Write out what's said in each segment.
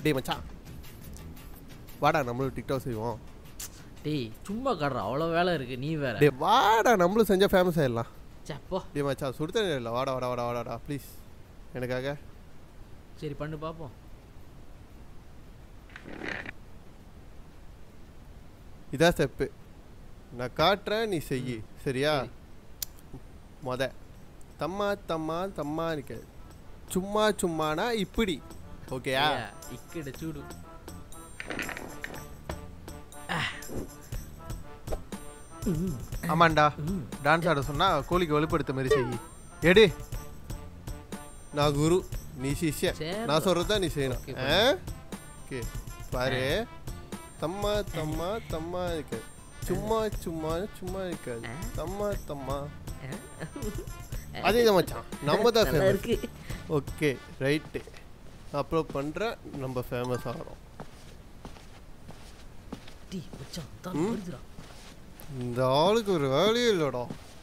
டேய் மச்சான் வாடா நம்மளும் டிக்டாக் செய்வோம் டேய் சும்மா காடுறா அவ்வளோ வேலை இருக்கு நீ வேற டேய் வாடா நம்மளும் செஞ்சால் ஃபேமஸ் ஆயிடலாம் சப்போ டேய் மச்சான் சுடுதண்ணி இல்லை வாடா வாடா வாடா வாடாடா ப்ளீஸ் எனக்காக சரி பண்ணு பார்ப்போம் இதான் ஸ்டெப்பு நான் காட்டுறேன் நீ செய் சரியா மொத தம்மா தம்மா தம்மா இருக்க சும்மா சும்மானா இப்படி ஓகேயா ஏ, இக்கட சூடு ஆமாண்டா டான்ஸ் ஆட சொன்னா கோழிக்கு வலுப்படுத்த மாதிரி செய் எடு நான் குரு நீ சிஷ்யன் சரி. நான் சொல்றது தான் நீ செய்யணும் Okay, ஆ? ஓகே பாரு தம்மா தம்மா தம்மா இருக்க சும்மா சும்மா சும்மா இருக்காது தம்மா தம்மா அதே தான் மச்சான் நம்ம தான் நல்லா ஃபேமஸ் இருக்கு ஓகே ரைட்டு அப்புறம் பண்ணுறேன் நம்ம ஃபேமஸ் ஆகிறோம் டீ மச்சான் தான் ம்? வருதுடா இந்த ஆளுக்கு ஒரு வேலையே இல்லைடா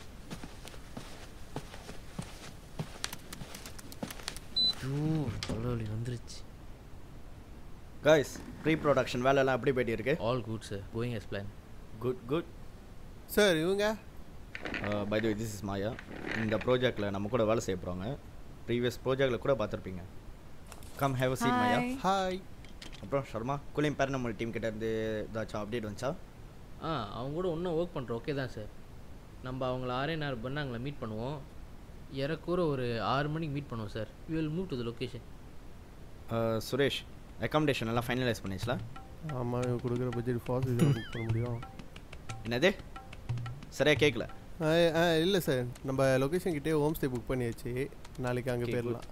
ஐயோ தலைவலி வந்துருச்சு காய்ஸ் ப்ரீ ப்ரொடக்ஷன் வேலைலாம் எப்படி போயிட்டு இருக்கு all good sir going yes plan good good sir இவங்க by the this is Maya இந்த ப்ராஜெக்டில் நம்ம கூட வேலை செய்ய போகிறாங்க ப்ரீவியஸ் ப்ராஜெக்டில் கூட பார்த்துருப்பீங்க come have a seat Maya Hi. Hi அப்புறம் ஷர்மா கூலிங் பேரனமல் டீம் கிட்ட இருந்து ஏதாச்சும் அப்டேட் வந்துச்சா ஆ அவங்க கூட இன்னும் ஒர்க் பண்ணுறோம் ஓகே தான் சார் நம்ம அவங்கள ஆறே நேரம் பண்ண அவங்கள மீட் பண்ணுவோம் ஏறக்கூற ஒரு ஆறு மணிக்கு மீட் பண்ணுவோம் sir we will move to the location Uh, Suresh accommodation எல்லாம் ஃபைனலைஸ் பண்ணிச்சுல ஆமாம் இவங்க கொடுக்குற பட்ஜெட் ஃபாஸ்ட் இதில் புக் பண்ண முடியும் என்னது சரியா கேட்கல ஆ, ஆ இல்லை சார் நம்ம லொக்கேஷன் கிட்டே ஹோம் ஸ்டே புக் பண்ணியாச்சு நாளைக்கு அங்கே Okay, good. போயிடலாம்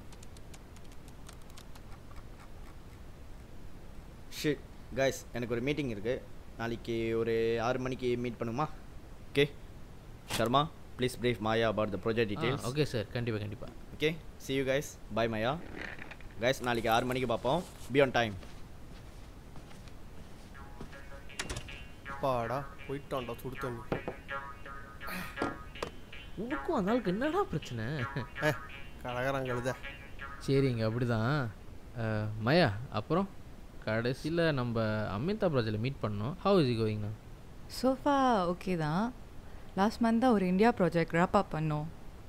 ஷிட் காய்ஸ் எனக்கு ஒரு மீட்டிங் இருக்குது நாளைக்கு ஒரு ஆறு மணிக்கு மீட் பண்ணுமா okay Sharma please brief Maya about the project details okay sir கண்டிப்பாக கண்டிப்பாக okay see you guys bye Maya guys நாளைக்கு ஆறு மணிக்கு பார்ப்போம் பி ஆன் டைம் பாடா போயிட்டான்டா சுடு தண்ணி உனக்கும் அந்த ஆளுக்கு என்னடா பிரச்சனை ஏ கலகரம் கழுத சரிங்க அப்படிதான் அஹ், மயா அப்புறம் கடைசியில் நம்ம அமிதா ப்ராஜெக்டில் மீட் பண்ணோம் ஹவு இஸ் கோயிங்ண்ணா சோஃபா ஓகே தான் லாஸ்ட் மந்த் தான் ஒரு இந்தியா ப்ராஜெக்ட் ரேப் அப் பண்ணோம்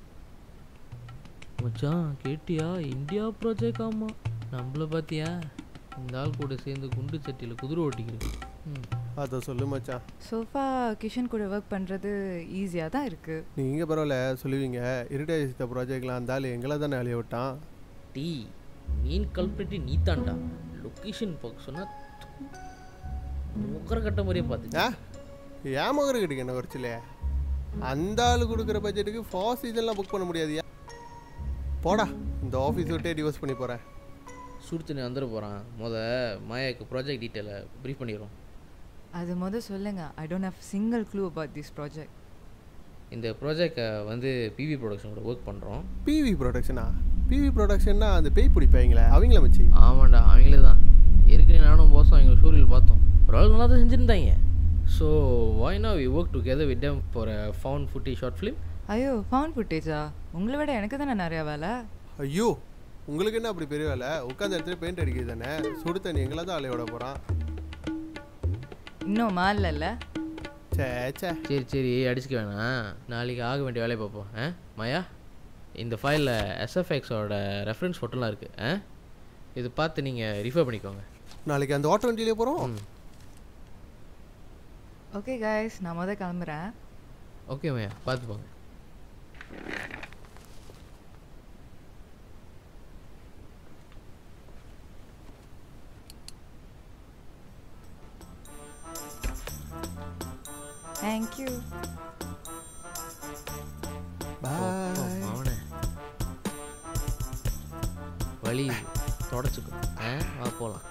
மச்சான் கேட்டியா இந்தியா ப்ராஜெக்ட் ஆமா நம்மள பார்த்தியா இந்த ஆள் கூட சேர்ந்து குண்டு சட்டியில் குதிரை ஓட்டிக்கிறது ம் அதை சொல்லு மச்சான் சோஃபா கிஷன் கூட ஒர்க் பண்ணுறது ஈஸியாக தான் இருக்குது நீங்கள் பரவாயில்ல சொல்லுவீங்க இருட்டை சித்த ப்ராஜெக்ட்லாம் இருந்தாலும் எங்களை தானே அழிய விட்டான் டீ மீன் கல்பெட்டி நீத்தாண்டா லொக்கேஷன் பார்க்க சொன்னால் உக்கர கட்ட மாதிரியே பார்த்துக்க ஆ ஏன் மகரு கிடைக்க என்ன குறைச்சில அந்த ஆள் கொடுக்குற பட்ஜெட்டுக்கு ஃபாஸ்ட் இதெல்லாம் புக் பண்ண முடியாதுயா போடா இந்த ஆஃபீஸ் விட்டே டிவோர்ஸ் பண்ணி போகிறேன் சுடு தண்ணி வந்துட போகிறான் முத மாயாவுக்கு ப்ராஜெக்ட் டீட்டெயிலை ப்ரீஃப் பண்ணிடுறோம் அது மொதல் சொல்லுங்கள் I don't have single clue about this project இந்த ப்ராஜெக்டை வந்து பிவி ப்ரொடக்ஷனோட ஒர்க் பண்ணுறோம் பிவி ப்ரொடக்ஷனா பிவி ப்ரொடக்ஷன்னா அந்த பேய் பிடிப்பாங்களே அவங்கள மச்சி ஆமாண்டா அவங்களே தான் ஏற்கனவே நானும் போசம் எங்கள் ஷோரில் பார்த்தோம் ஒரு ஆள் நல்லா தான் செஞ்சுருந்தாங்க ஸோ வாய்னா we work together with them for a found footage short film ஐயோ ஃபவுண்ட் ஃபுட்டேஜா உங்களை விட எனக்கு தானே நிறையா வேலை ஐயோ உங்களுக்கு என்ன அப்படி பெரிய வேலை உட்காந்த இடத்துல பெயிண்ட் அடிக்கிறது தானே சுடு தண்ணி எங்களை தான் அலையோட போகிறான் இன்னும் மாறல சே சே சரி சரி அடிச்சுக்க வேணாம் நாளைக்கு ஆக வேண்டிய வேலையை பார்ப்போம் ஆ மாயா இந்த ஃபைலில் எஸ்எஃப்எக்ஸோட ரெஃபரன்ஸ் ஃபோட்டோலாம் இருக்குது ஆ இது பார்த்து நீங்கள் ரிஃபர் பண்ணிக்கோங்க நாளைக்கு அந்த ஓட்ட வண்டியிலே போகிறோம் ம் ஓகே கைஸ் நான் மொதல் கிளம்புறேன் ஓகே மாயா பார்த்து போங்க தேங்க்யூ பாய் அவனை வலி தொடச்சிக்கோ ஆ வா போகலாம்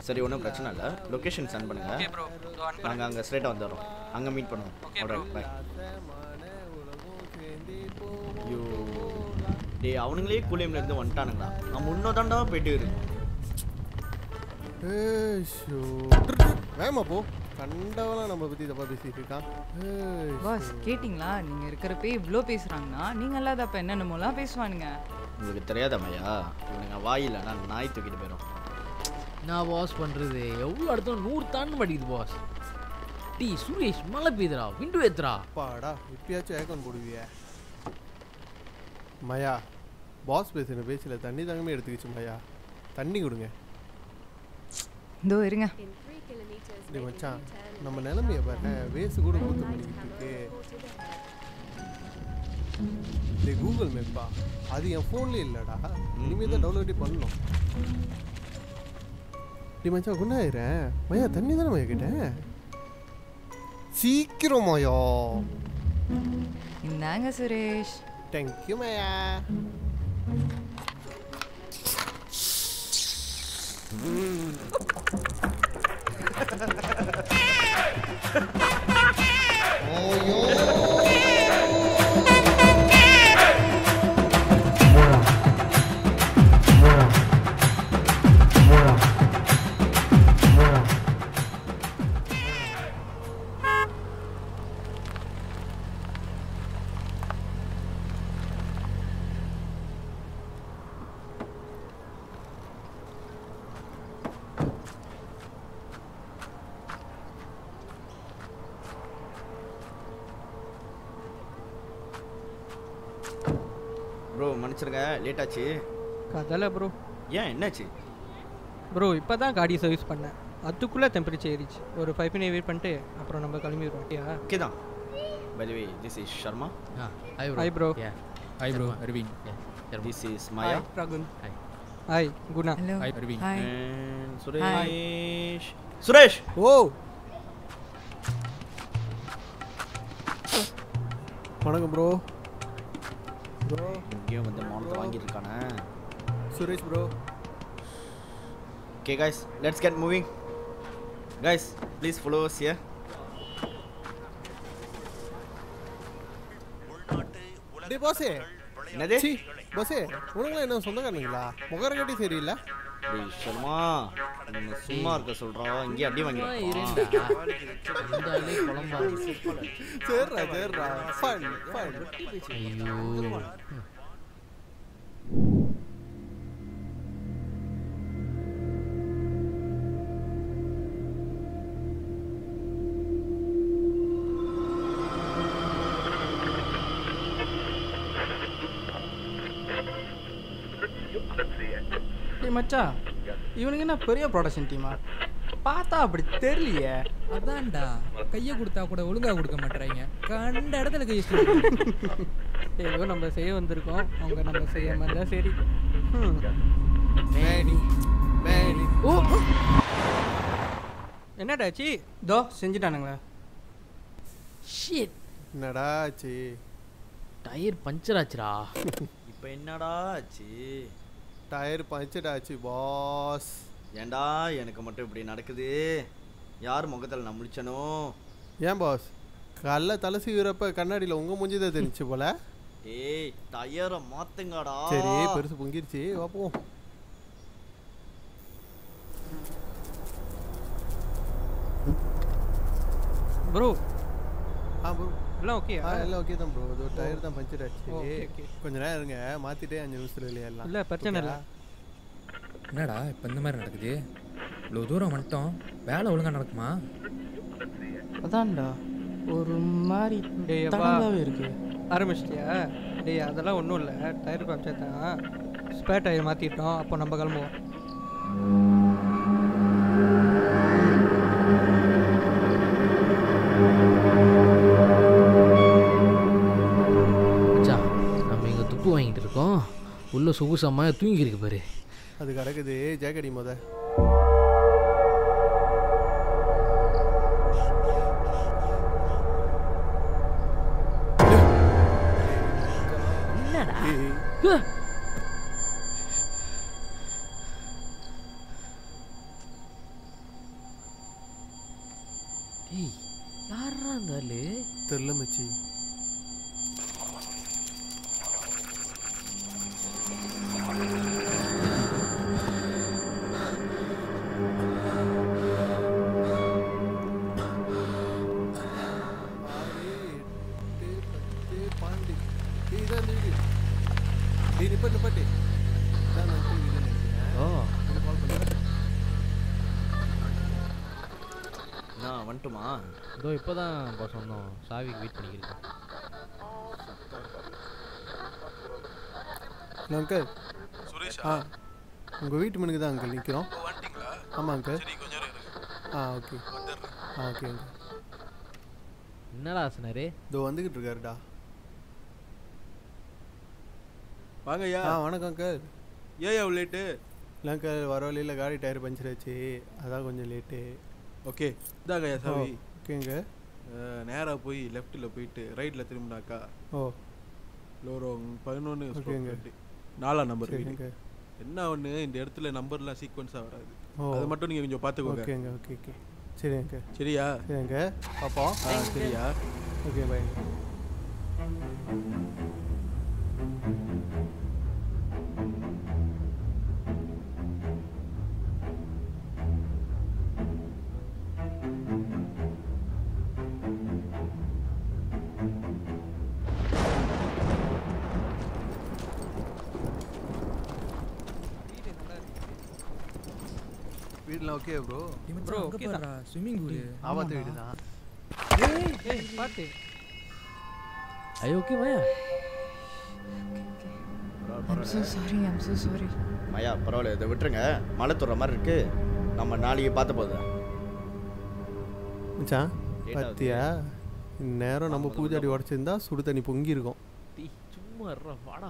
சரி ஒன்றும் பிரச்சனை இல்லை லொக்கேஷன் சென்ட் பண்ணுங்க ஓகே ப்ரோ இதோ அனுப்புறேன் நாங்கள் அங்கே ஸ்ட்ரைட்டாக வந்துடுறோம் அங்கே மீட் பண்ணுவோம் Okay, bro. பாய் ஐயோ டேய் அவனுங்களே கூலியம்ல இருந்து வந்துட்டானுங்களா நான் முன்னதாண்டா போயிட்டு இருக்கு ஏய், ஷோ. வேகமா போ கண்டவெல்லாம் நம்ம பத்தி தப்பா பேசிட்டு இருக்கான் ஏய், பாஸ் கேட்டிங்களா நீங்கள் இருக்கிறப்பே இவ்வளோ பேசுகிறாங்கன்னா நீங்கள் இல்லாதப்ப என்னென்னமோலாம் பேசுவானுங்க உங்களுக்கு தெரியாதம்மையா இவனுங்க வாயில்லைன்னா நாய் தூக்கிட்டு போயிடும் நான் பாஸ் பண்ணுறது எவ்வளோ அடுத்த நூறு தாண்டு மாட்டேங்குது பாஸ் டீ சுரேஷ் மழை பெய்யுதுடா விண்டு ஏத்துறா அப்பாடா இப்பயாச்சும் ஏக்கன் போடுவிய மயா பாஸ் பேசுன பேச்சில் தண்ணி தாங்கமே எடுத்துக்கிச்சு மயா தண்ணி கொடுங்க இதோ இருங்க டேய் மச்சான் நம்ம நிலைமைய பாரு வேஸ்ட் கூட ஊத்து பண்ணிக்கிட்டு இருக்கு டேய் கூகுள் மேப்பா அது என் ஃபோன்லேயே இல்லைடா இனிமேல் தான் டவுன்லோடே பண்ணணும் டேய் மச்சான் குண்டாயிரேன் மயா தண்ணி தானே மயா கேட்டேன் சீக்கிரம் மயா இந்தாங்க சுரேஷ் தேங்க்யூ மயா ப்ரோ மன்னிச்சிருங்க லேட் ஆச்சு கதலை ப்ரோ ஏன் என்னாச்சு ப்ரோ இப்போ தான் காடி சர்வீஸ் பண்ணேன் அதுக்குள்ளே டெம்பரேச்சர் ஏறிச்சு ஒரு ஃபைவ் மினிட் வெயிட் பண்ணிட்டு அப்புறம் நம்ம கிளம்பிடுவோம் ஓகேயா ஓகே தான் by the way this is Sharma ஆ hi Hi, bro. Yeah. Hi bro, Sharma. Arvind. Yeah, Sharma. This is Maya hi Ragun Hi. Hi Guna hello Hi, Arvind. Hi And Suresh Suresh ஓ வணக்கம் ப்ரோ ப்ரோ இங்கேயும் வந்து மானத்தை வாங்கிட்டு இருக்கானே Suresh bro okay guys let's get moving guys please follow us here டேய் பாஸே என்னது C பாஸே உனக்குலாம் என்ன சொந்தக்காரங்களா முகர கட்டி சரியில்லை டேய் ஷர்மா நம்ம சும்மா இருக்க சொல்றோம் இங்கே அடி சும்மா வாங்கிடுறோம் இருடா. இருந்தாலே குழம்பா சேர்றா சேர்றா ஃபன் ஃபன் ஐயோ டேய் மச்சான் இவனுங்க என்ன பெரிய ப்ரொடக்ஷன் டீமா பார்த்தா அப்படி தெரியலையே அதான்டா கையை கொடுத்தா கூட ஒழுங்கா கொடுக்க மாட்டேறாங்க கண்ட இடத்துல கை டேய், ஏதோ நம்ம செய்ய வந்திருக்கோம் அவங்க நம்ம செய்ய மாதிரி தான் சரி ம். மேனி மேனி ஓ என்னடாச்சு தோ செஞ்சுட்டானுங்களே ஷிட் என்னடா ஆச்சு டயர் பஞ்சர் ஆச்சுடா இப்போ என்னடா ஆச்சு டயர் பஞ்சர் ஆச்சு பாஸ் ஏன்டா எனக்கு மட்டும் இப்படி நடக்குது யார் முகத்தில் நான் முழிச்சனோ ஏன் பாஸ் கல்ல தலை சீவுறப்ப கண்ணாடியில் உங்கள் மூஞ்சி தான் தெரிஞ்சு போல ஏய் டயரை மாத்துங்கடா சரி பெருசு பொங்கிருச்சு பார்ப்போம் ப்ரோ ஆ ப்ரோ எல்லாம் ஓகே ஆ எல்லாம் ஓகே தான் ப்ரோ இது டயர் தான் பஞ்சர் ஆச்சு ஓகே, ஓகே. கொஞ்ச நேரம் இருங்க மாற்றிட்டே அஞ்சு நிமிஷத்துல வெளியேறலாம் இல்லை பிரச்சனை இல்லை என்னடா இப்போ இந்த மாதிரி நடக்குது இவ்வளோ தூரம் வந்துட்டோம் வேலை ஒழுங்கா நடக்குமா அதான்டா ஒரு மாதிரி டேய் அப்பா தடங்காவே இருக்கு ஆரம்பிச்சிட்டியா டேய் அதெல்லாம் ஒன்றும் இல்லை டயர் பஞ்சர் தான் ஸ்பேர் டயர் மாற்றிட்டோம் அப்போ நம்ம கிளம்புவோம் மச்சான் நம்ம இங்கே துப்பு வாங்கிட்டு இருக்கோம் உள்ள சொகுசம்மா தூங்கி இருக்கு பாரு அது கிடக்குது ஜேக்கடி முத என்னடா ஏய், ஏய் யாரா அந்த ஆளு தெரில மச்சி ஓ நான் வந்துட்டுமா இதோ இப்போதான் பாஸ் வந்தோம் சாவிக்கு வெயிட் பண்ணிக்கிறேன் அங்கிள் ஆ உங்கள் வீட்டு மனுக்கு தான் அங்கிள் நிற்கிறோம் ஆமாம் அங்கிள் ஆ ஓகே ஆ ஓகே அங்கிள் என்னடா சொன்னாரு இதோ வந்துக்கிட்டு இருக்காருடா வாங்கய்யா ஆ வணக்கம் அங்கிள் ஏன் அவ்வளோ லேட்டு இல்லை அங்கிள் வர வழியில் காடி டயர் பஞ்சர் ஆச்சு அதான் கொஞ்சம் லேட்டு ஓகே இதாங்கய்யா சாவி ஓகேங்க நேராக போய் லெஃப்ட்டில் போயிட்டு ரைட்டில் திரும்பினாக்கா ஓ லோரோங் பதினொன்று ஓகேங்க. நாலாம் நம்பர் வீடு சரிங்க என்ன ஒன்று இந்த இடத்துல நம்பர்லாம் சீக்வன்ஸாக வராது ஓ அதை மட்டும் நீங்கள் கொஞ்சம் பார்த்துக்கோங்க ஓகேங்க ஓகே ஓகே சரிங்க சரியா சரிங்க பார்ப்போம் ஆ சரியா ஓகே பாய்ங்க வீடெலாம் ஓகே ப்ரோ Bro, okay தான். ஸ்விம்மிங் பூல் ஆபத்து வீடு தான் ஏய் ஏய் பார்த்து ஐயோ okay Maya I'm so sorry I'm so sorry Maya பரவாயில்ல இதை விட்டுருங்க மழை துற மாதிரி இருக்கு நம்ம நாளைக்கு பார்த்த போது மச்சான் Late ஆகுது. பத்தியா இந்நேரம் நம்ம பூஜாடி உடச்சிருந்தா சுடு தண்ணி பொங்கி இருக்கும் டீ சும்மா இருடா, வாடா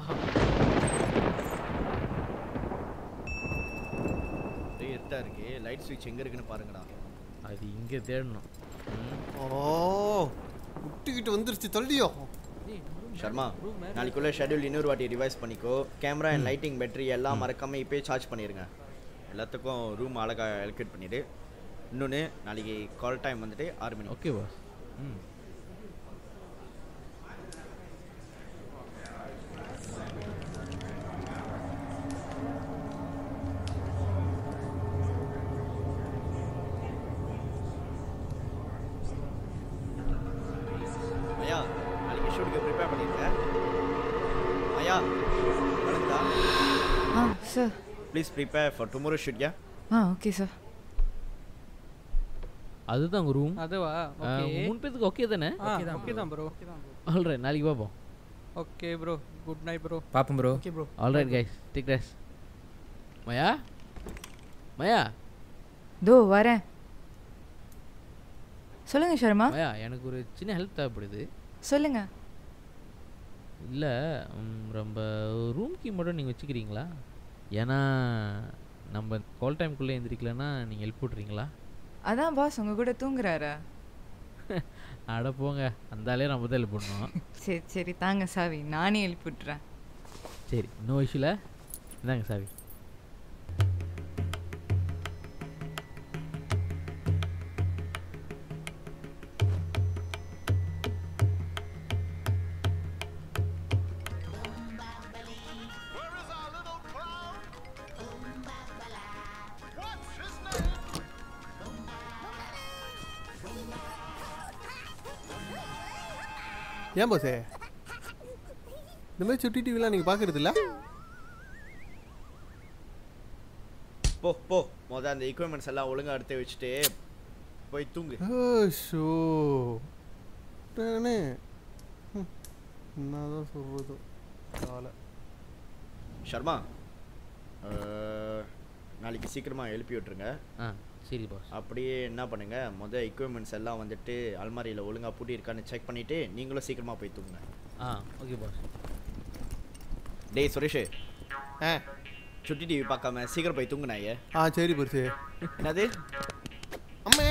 ஒரே இருட்டா இருக்கு லைட் ஸ்விட்ச் எங்க இருக்குன்னு பாருங்கடா அது இங்கே தேடணும் ம். ஓ முட்டிக்கிட்டு வந்துருச்சு தள்ளியோ ஷர்மா நாளைக்குள்ள ஷெட்யூல் இன்னொரு வாட்டி ரிவைஸ் பண்ணிக்கோ கேமரா அண்ட் லைட்டிங் பேட்டரி எல்லாம் மறக்காம இப்போயே சார்ஜ் பண்ணிடுங்க எல்லாத்துக்கும் ரூம் அழகாக எலக்ட்ரேட் பண்ணிடு இன்னொன்று நாளைக்கு கால் டைம் வந்துட்டு ஆறு மணி ஓகே பாஸ் ம் ஐயா நாளைக்கு ஷூட்டுக்கு ப்ரிப்பேர் பண்ணிருக்கேன் ஐயா வணக்கா ஆ sir please prepare for tomorrow shoot yeah ஆ ஓகே சார் அதுதான் உங்கள் ரூம் அதுவா ஓகே மூணு பேத்துக்கு ஓகே தானே ஆ ஓகே தான் ப்ரோ ஆல்ரைட் நாளைக்கு பார்ப்போம் okay bro good night bro பாப்போம் bro okay bro alright guys take rest Maya Maya தோ வரேன் சொல்லுங்க ஷர்மா மயா எனக்கு ஒரு சின்ன ஹெல்ப் தேவைப்படுது சொல்லுங்க இல்லை ரொம்ப ரூம் கீ மட்டும் நீங்கள் வச்சுக்கிறீங்களா ஏன்னா நம்ம கால் டைம்குள்ளே எந்திரிக்கலன்னா நீங்கள் ஹெல்ப் போட்டுறீங்களா அதான் பாஸ் உங்க கூட தூங்குறாரா அட போங்க அந்த ஆளே நம்ம தான் ஹெல்ப் பண்ணோம் சரி சரி தாங்க சாவி நானே எழுப்பி விட்டுறேன் சரி நோ இஷ்யூல இந்தாங்க சாவி ஏன் போசே இந்த மாதிரி சுட்டி டிவிலாம் நீங்கள் பார்க்குறது இல்லை போ போ மொதல் அந்த எக்யூப்மெண்ட்ஸ் எல்லாம் ஒழுங்கா எடுத்து வச்சுட்டு போய் தூங்கு ஷோ என்னதான் சொல்கிறது காலை ஷர்மா அஹ், நாளைக்கு சீக்கிரமா எழுப்பி விட்டுருங்க ஆ சரி பாஸ் அப்படியே என்ன பண்ணுங்க மொதல் எக்யூப்மெண்ட்ஸ் எல்லாம் வந்துட்டு அல்மாரியில் ஒழுங்கா பூட்டி இருக்கான்னு செக் பண்ணிட்டு நீங்களும் சீக்கிரமா போய் தூங்குங்க ஆ ஓகே பாஸ் டேய் சுரேஷ் ஆ சுட்டி டிவி பார்க்காம சீக்கிரம் போய் தூங்குனாயே ஆ சரி பெருசு என்னது அம்மே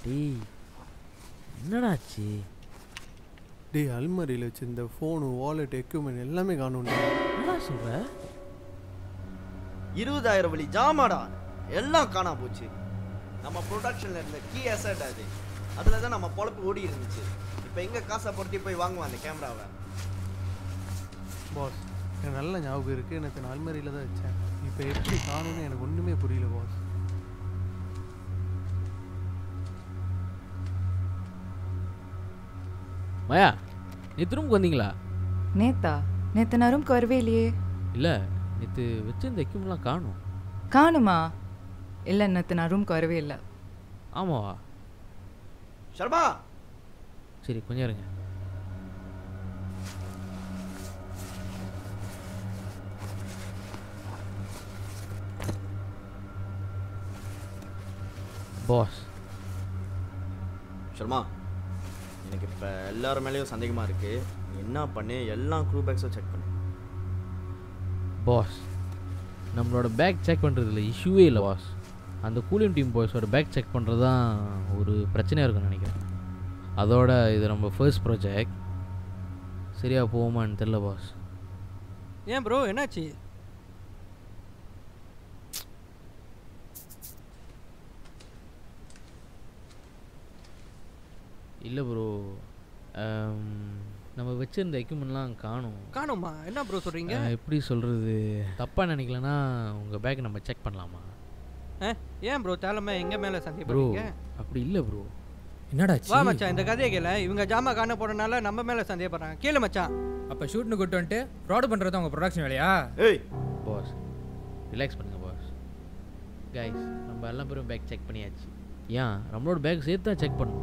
டேய் என்னடாச்சு டேய் அல்மாரியில் வச்சிருந்த ஃபோனு வாலெட் எக்யூப்மெண்ட் எல்லாமே காணும்டா என்னடா சொல்ற இருபதாயிரம் வழி ஜாமாடா எல்லாம் காணாம போச்சு நம்ம ப்ரொடக்ஷன்ல இருந்த கீ அசட் அது அதில் தான் நம்ம பொழப்பு ஓடி இருந்துச்சு இப்போ எங்க காசை பொருத்தி போய் வாங்குவான் அந்த கேமராவை பாஸ் எனக்கு நல்ல ஞாபகம் இருக்குது எனக்கு நான் அல்மாரியில் தான் வச்சேன் இப்போ எப்படி காணும்னு எனக்கு ஒன்றுமே புரியல பாஸ் மாயா நீ திரும்ப வந்தீங்களா நேத்தா நேத்து நான் ரூம்க்கு வரவே இல்லையே இல்லை நேற்று வச்சிருந்த எக்யூப்மெண்ட்லாம் காணும் காணுமா இல்லை நேத்து நான் ரூம்க்கு வரவே இல்லை ஆமாவா ஷர்மா சரி கொஞ்சம் இருங்க பாஸ் ஷர்மா எனக்கு இப்போ எல்லார் மேலேயும் சந்தேகமாக இருக்கு நீ என்ன பண்ணு எல்லா க்ரூ பேக்ஸும் செக் பண்ணு பாஸ் நம்மளோட பேக் செக் பண்ணுறதுல இஷ்யூவே இல்லை பாஸ் அந்த கூலிங் டீம் பாய்ஸோட பேக் செக் பண்ணுறது தான் ஒரு பிரச்சனையாக இருக்கும்னு நினைக்கிறேன் அதோட இது நம்ம ஃபர்ஸ்ட் ப்ராஜெக்ட் சரியாக போகுமான்னு தெரில பாஸ் ஏன் ப்ரோ என்னாச்சு இல்லை ப்ரோ நம்ம வச்சிருந்த எக்யூப்மெண்ட்லாம் காணும் காணுமா என்ன ப்ரோ சொல்கிறீங்க எப்படி சொல்கிறது தப்பாக நினைக்கலனா உங்கள் பேக் நம்ம செக் பண்ணலாமா ஏன் ப்ரோ தேலமை எங்க மேலே ப்ரோ சந்தேகப்படுறீங்க அப்படி இல்லை ப்ரோ என்னடா வா மச்சான் இந்த கதையை கேள இவங்க ஜாமா காண போறனால நம்ம மேல சந்தேகப்படுறாங்க கேளு மச்சான் அப்போ ஷூட்னு கூட்டு வந்துட்டு ஃப்ராடு பண்ணுறது உங்கள் ப்ரொடக்ஷன் வேலையா ஏய் பாஸ் ரிலாக்ஸ் பண்ணுங்க பாஸ் கைஸ் நம்ம எல்லா பேரும் பேக் செக் பண்ணியாச்சு ஏன் நம்மளோட பேக் சேர்த்து தான் செக் பண்ணணும்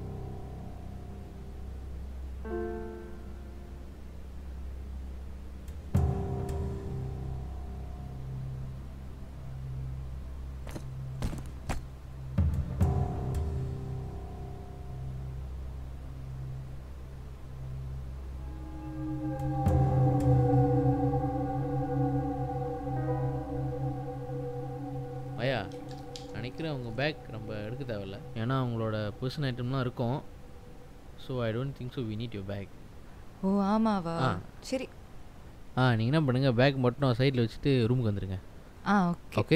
ஐயா நினைக்கிறேன் உங்கள் பேக் நம்ம எடுக்க தேவையில்ல ஏன்னா அவங்களோட பர்சனல் ஐட்டம்லாம் இருக்கும் so I don't think so we need your bag ஓ ஆமாவா ஆ. சரி ஆ நீங்கள் என்ன பண்ணுங்கள் பேக் மட்டும் சைடில் வச்சுட்டு ரூமுக்கு வந்துடுங்க ஆ ஓகே ஓகே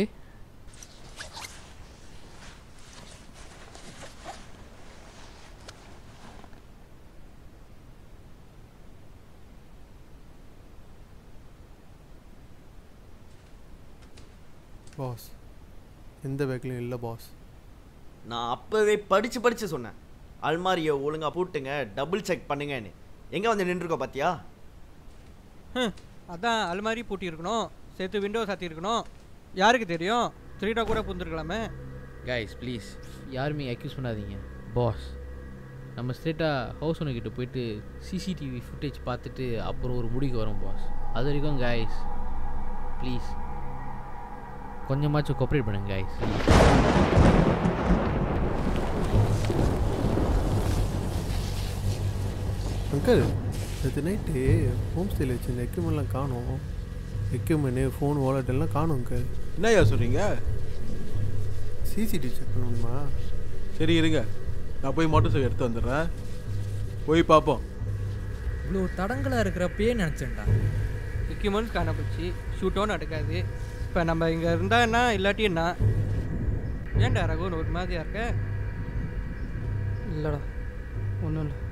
பாஸ் எந்த பேக்லையும் இல்லை பாஸ் நான் அப்போவே படித்து படித்து சொன்னேன் அல்மாரியை ஒழுங்கா பூட்டுங்க டபுள் செக் பண்ணுங்கன்னு எங்கே வந்து நின்றுருக்கோம் பார்த்தியா ஹம், அதான் அல்மாரி பூட்டி இருக்கணும் சேர்த்து விண்டோ சாத்தி இருக்கணும் யாருக்கு தெரியும் த்ரீடா கூட புந்துருக்கலாமே கைஸ் ப்ளீஸ் யாருமே அக்யூஸ் பண்ணாதீங்க பாஸ் நம்ம ஸ்ட்ரெயிட்டாக ஹவுஸ் ஓனர்கிட்ட போயிட்டு சிசிடிவி ஃபுட்டேஜ் பார்த்துட்டு அப்புறம் ஒரு முடிவுக்கு வரோம் பாஸ் அது வரைக்கும் கைஸ் ப்ளீஸ் கொஞ்சமாச்சும் கோஆப்ரேட் பண்ணுங்க கைஸ் அங்கிள் நேற்று நைட்டு ஹோம் ஸ்டேயில் வச்சிருந்த எக்யூப்மெண்ட்லாம் காணும் எக்யூப்மெண்ட்டு ஃபோன் வாலெட் எல்லாம் காணும் அங்கிள் என்னய்யா சொல்கிறீங்க சிசிடிவி செக் பண்ணணுமா சரி இருங்க நான் போய் மோட்டர் சைக்கிள் எடுத்து வந்துடுறேன் போய் பார்ப்போம் இவ்வளோ தடங்களாக இருக்கிறப்பயே நினச்சேன்டா எக்யூப்மெண்ட்ஸ் காண போச்சு ஷூட்டும் நடக்காது இப்போ நம்ம இங்கே இருந்தா என்ன இல்லாட்டி என்ன ஏன்டா ரகுன்னு ஒரு மாதிரியா இருக்க இல்லைடா ஒன்றும் இல்லை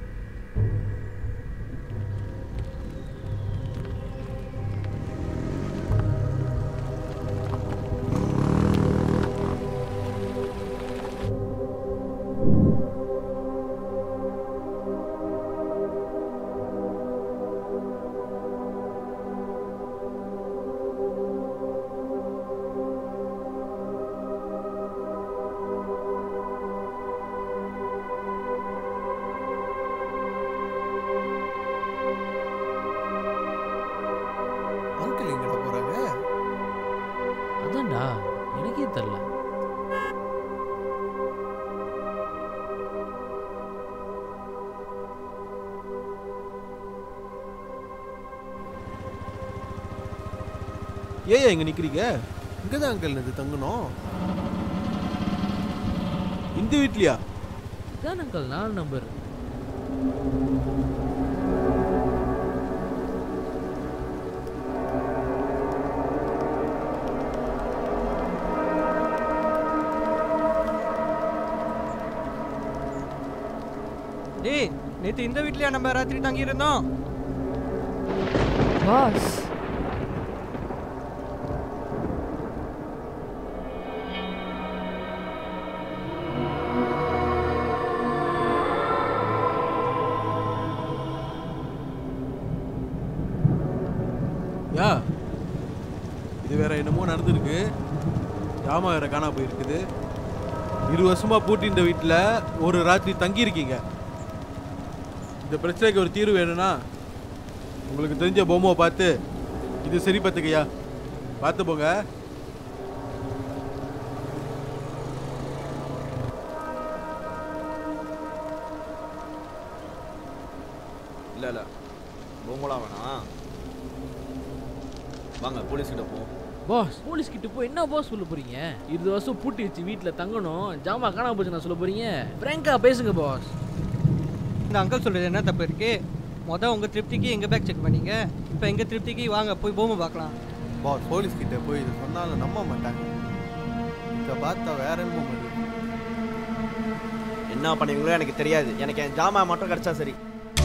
அங்கிள் எங்கடா போகிறாங்க அதான்டா எனக்கே தெரில ஏன் இங்கே நிற்கிறீங்க இங்கே தான் அங்கிள் நேற்று தங்கணும் இந்த வீட்லையா இதான் அங்கிள் நாலு நம்பர் டேய் நேற்று இந்த வீட்லயா நம்ம ராத்திரி தங்கி இருந்தோம் பாஸ் யா இது வேற என்னமோ நடந்திருக்கு ஜாமா வேற காணா போயிருக்குது இரு வருஷமா பூட்டி இந்த வீட்டில் ஒரு ராத்திரி தங்கியிருக்கீங்க இந்த பிரச்சனைக்கு ஒரு தீர்வு வேணும்னா உங்களுக்கு தெரிஞ்ச பொம்மையை பார்த்து இது சரி பார்த்துக்கய்யா பார்த்து போங்க இல்லை இல்லை பொம்மலாம் வேணாம் வாங்க போலீஸ் கிட்ட போ பாஸ் போலீஸ் கிட்ட போய் என்ன பாஸ் சொல்ல போறீங்க இருபது வருஷம் பூட்டி வச்சு வீட்டில் தங்கணும் ஜாமா காணாம போச்சு நான் சொல்ல போறீங்க ஃப்ரேங்கா பேசுங்க பாஸ் இந்த அங்கிள் சொல்கிறது என்ன தப்பு இருக்கு மொதல் உங்கள் திருப்திக்கு எங்கள் பேக் செக் பண்ணீங்க இப்போ எங்கள் திருப்திக்கு வாங்க போய் பொம்மை பார்க்கலாம் பாஸ் போலீஸ் கிட்ட போய் இது சொன்னாலும் நம்ப மாட்டாங்க இதை பார்த்தா வேற என்ன பண்ணுது என்ன பண்ணுவீங்களோ எனக்கு தெரியாது எனக்கு என் ஜாமா மட்டும் கிடைச்சா சரி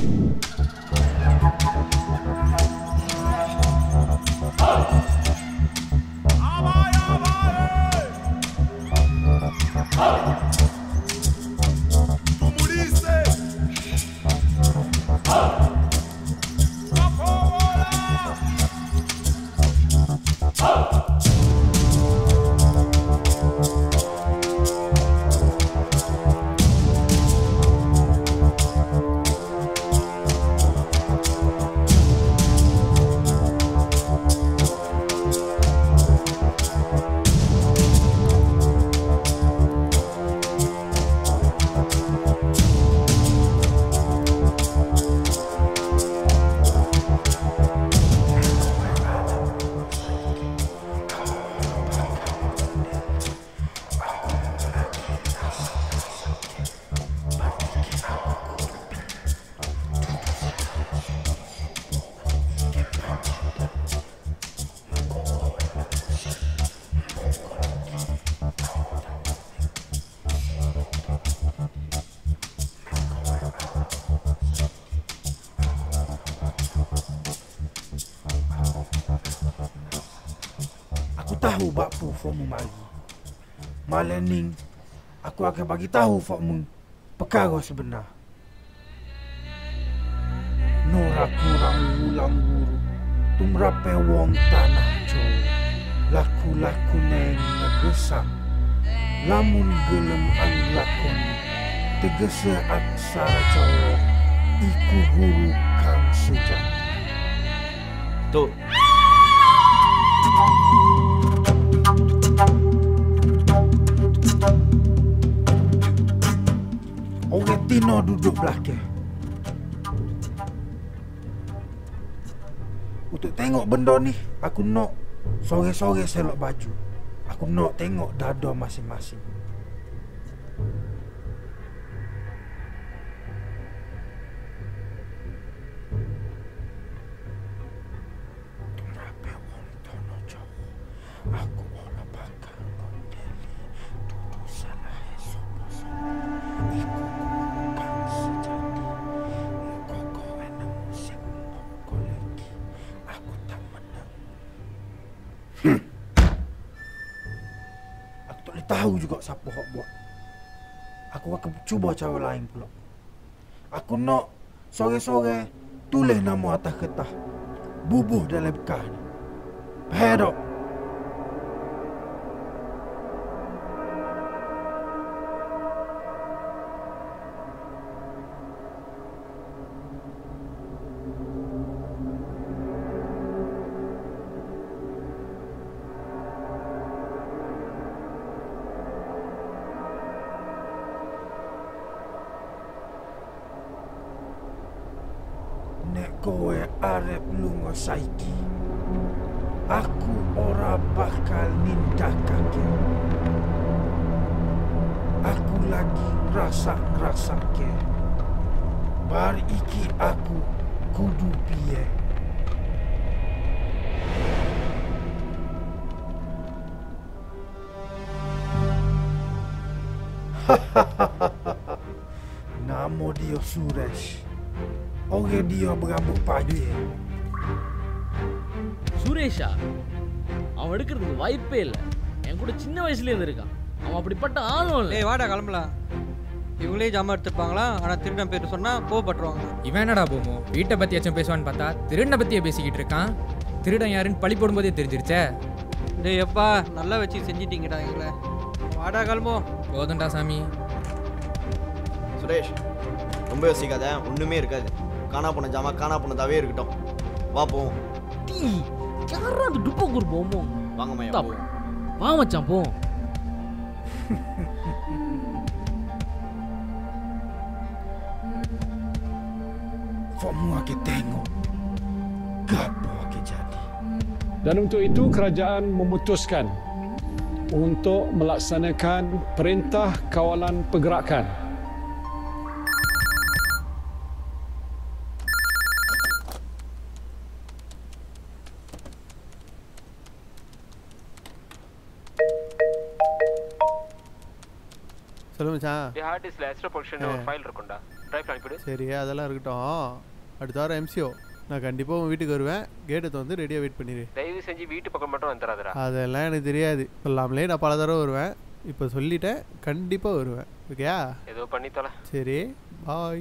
Aku tahu bakpu formu mari. Malening, aku akan bagi tahu formu perkara sebenar. Norak kurang ulang guru, tumrape wong tanah cow. Laku-laku neng ngegesam, lamun gelem ang lakon. Tegese aksara cow, iku guru kang sejati. Tuh, Orang Tino duduk belakang. Untuk tengok benda ni, aku nak sore-sore selok baju. Aku nak tengok dada masing-masing. Kenapa wong tono jauh? Aku ora bakal ngondeli. Dudu salah sopo-sopo. Iku kang sejati. Muka kowe nemu sing moko lagi. Aku tak menang. Hmm. Aku tak boleh tahu juga siapa hok buat. Aku akan cuba cara lain pula. Aku nak sore-sore tulis nama atas kertas. Bubuh dalam bekas ni. Faham tak? Nek kowe arep lunga saiki. Aku ora bakal nindakake. Aku lagi ngerasa-ngerasa ke. Bar iki aku kudu piye. Nama dia Suresh. Orang dia berambut panjang. சுரேஷா அவன் எடுக்கிறதுக்கு வாய்ப்பே இல்லை என் கூட சின்ன வயசுல இருந்து இருக்கான் அவன் அப்படிப்பட்ட ஆளும் இல்லை டேய் வாடா கிளம்பலாம் இவங்களே ஜாமான் எடுத்துப்பாங்களா ஆனால் திருடன் பேர் சொன்னால் கோவப்பட்டுருவாங்க இவன் என்னடா போமோ வீட்டை பற்றியாச்சும் பேசுவான்னு பார்த்தா திருடனை பற்றியே பேசிக்கிட்டு இருக்கான் திருடன் யாருன்னு பழி போடும்போதே தெரிஞ்சிருச்சே டேய் எப்பா நல்லா வச்சு செஞ்சிட்டீங்கடா எங்களை வாடா கிளம்புவோம் போதும்டா சாமி சுரேஷ் ரொம்ப யோசிக்காத ஒன்றுமே இருக்காது காணா போன ஜாமா காணா போனதாவே இருக்கட்டும் வா போவோம் டீ யாரா அந்த டுப்பக்கூர் போமோ வாங்க மையா இந்தா, போவோம் வா மச்சான் போ Semua kita tengok. Gapo ke jadi. Dan untuk itu kerajaan memutuskan untuk melaksanakan perintah kawalan pergerakan. சொல்லு மச்சான் ஹார்ட் டிஸ்க்ல எக்ஸ்ட்ரா பொசிஷன் ஒரு ஆ. ஃபைல் இருக்கும்டா டிரைவ் அனுப்பிடு சரி அதெல்லாம் இருக்கட்டும் அடுத்த வாரம் எம்சிஓ நான் கண்டிப்பாக உன் வீட்டுக்கு வருவேன் கேட்டை வந்து ரெடியாக வெயிட் பண்ணிடு தயவு செஞ்சு வீட்டு பக்கம் மட்டும் வந்துடாதடா அதெல்லாம் எனக்கு தெரியாது சொல்லாமலே நான் பல தடவை வருவேன் இப்போ சொல்லிட்டேன் கண்டிப்பாக வருவேன் ஓகேயா ஏதோ பண்ணி தொலை சரி பாய்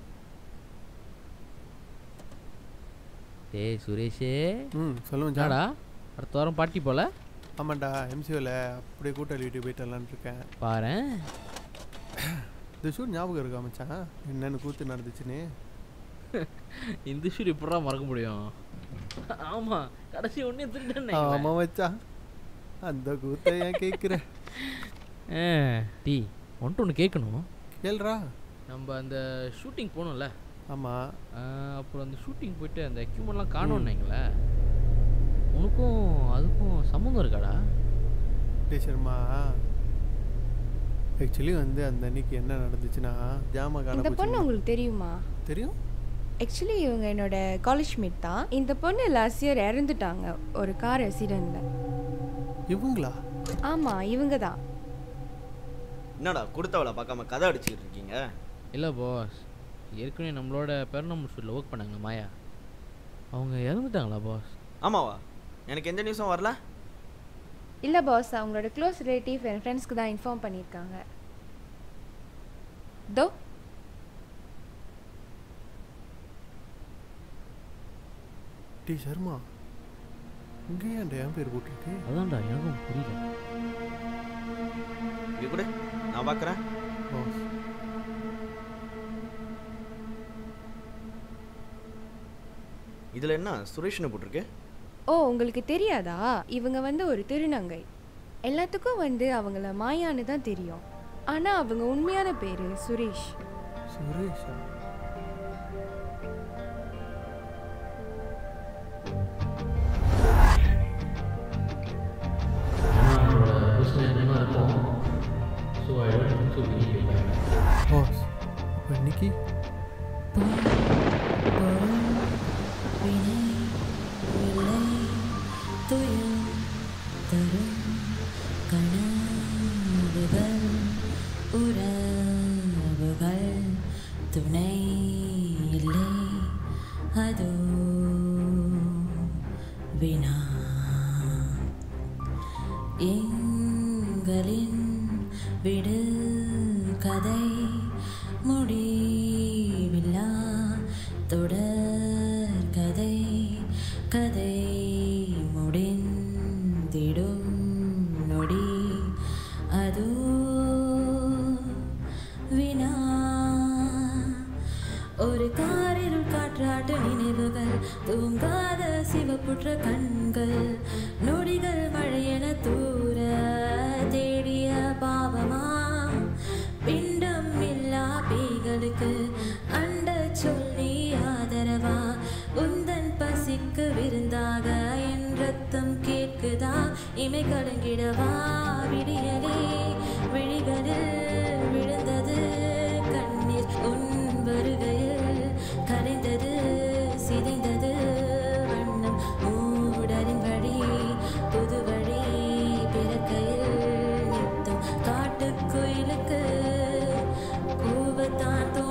டேய் சுரேஷே ம் சொல்லு மச்சான் என்னடா அடுத்த வாரம் பாட்டி போல ஆமாண்டா எம்சிஓவில் அப்படியே கூட்டாளி வீட்டுக்கு போயிட்டு வரலான்னு இருக்கேன் பாரேன் இந்த ஷூட் ஞாபகம் இருக்கா மச்சான் என்னென்னு கூத்து நடந்துச்சுன்னு இந்த ஷூட் எப்படா மறக்க முடியும் ஆமா கடைசி ஒன்னே திருடன் ஆமாம் மச்சான் அந்த கூத்தை ஏன் கேட்குற டீ ஒன்ட்டு ஒன்று கேட்கணும் கேள்றா நம்ம அந்த ஷூட்டிங் போனோம்ல ஆமாம் அப்புறம் அந்த ஷூட்டிங் போயிட்டு அந்த எக்யூப்மெண்ட்லாம் காணோன்னீங்களே உனக்கும் அதுக்கும் சம்மந்தம் இருக்காடா டே சர்மா ஆக்சுவலி வந்து அந்த அன்னைக்கு என்ன நடந்துச்சுன்னா ஜாமா காண இந்த பொண்ணு போச்சுன்னு- உங்களுக்கு தெரியுமா தெரியும் ஆக்சுவலி இவங்க என்னோட காலேஜ் மேட் தான் இந்த பொண்ணு லாஸ்ட் இயர் இறந்துட்டாங்க ஒரு கார் ஆக்சிடெண்ட்ல இவங்களா ஆமாம் இவங்க தான் என்னடா கொடுத்தவளை பார்க்காம கதை அடிச்சுக்கிட்டு இருக்கீங்க இல்லை பாஸ் ஏற்கனவே நம்மளோட பெருநம்பர் ஷூட்டில் ஒர்க் பண்ணாங்க மாயா அவங்க இறந்துட்டாங்களா பாஸ் ஆமாவா எனக்கு எந்த நியூஸும் வரல இல்லை பாஸ் அவங்களோட க்ளோஸ் ரிலேட்டிவ் என் ஃப்ரெண்ட்ஸ்க்கு தான் இன்ஃபார்ம் பண்ணியிருக்காங்க தோ டி சர்மா இங்கே ஏன் என் பேர் போட்டிருக்கு அதான்டா எனக்கும் புரியல இங்க கூட நான் பார்க்குறேன் பாஸ் இதில் என்ன சுரேஷ்னு போட்டிருக்கு ஓ உங்களுக்கு தெரியாதா இவங்க வந்து ஒரு திருநங்கை எல்லாத்துக்கும் வந்து அவங்கள மாயான்னு தான் தெரியும் ஆனால் அவங்க உண்மையான பேர் சுரேஷ் சுரேஷா பாஸ் இப்போ இன்னைக்கு உறவுகள் துணை இல்லை அதோ வினா எங்களின் விடு கதை முடிவில்லா தொடர் கதை கதை முடிந்திடும் நொடி அதோ வினா ஒரு காரிருள் காற்றாட்டு நினைவுகள் தூங்காத சிவப்புற்ற கண்கள் நொடிகள் மழையென தூர தேடிய பாவமா பிண்டம் இல்லா பேய்களுக்கு அண்ட சொல்லி ஆதரவா உந்தன் பசிக்கு விருந்தாக என் ரத்தம் கேட்குதா இமை கலங்கிடவா விடியலே விழிகளில் விழுந்தது தான் தோன்றும்